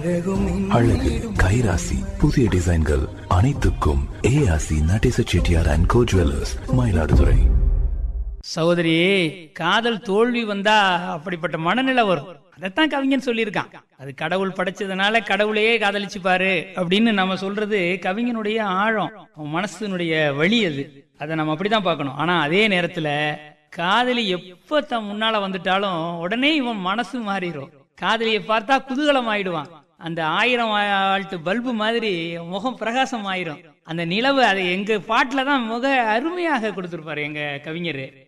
அழகு கைராசி புதிய டிசைன்கள் அனைத்துக்கும் ARC Natesa Chettiar and co jewellers Mayiladuthurai சகோதரி காதல் தோல்வி வந்தா அப்படிப்பட்ட மனநிலை வரும் அதைத்தான் கவிஞன் சொல்லியிருக்கான் அது கடவுள் படைச்சதுனால கடவுளையே காதலிச்சு பாரு அப்படின்னு நம்ம சொல்றது கவிஞனுடைய ஆழம் அவன் மனசினுடைய வழி அது அதை நம்ம அப்படிதான் பார்க்கணும் ஆனா அதே நேரத்துல காதலி எப்ப தன் முன்னால வந்துட்டாலும் உடனே இவன் மனசு மாறிடும் காதலியை பார்த்தா குதூகலம் ஆயிடுவான் அந்த ஆயிரம் ஆல்ட்டு பல்பு மாதிரி முகம் பிரகாசம் ஆயிரும் அந்த நிலவு அதை எங்க பாட்டுல தான் முக அருமையாக கொடுத்திருப்பாரு எங்க கவிஞர்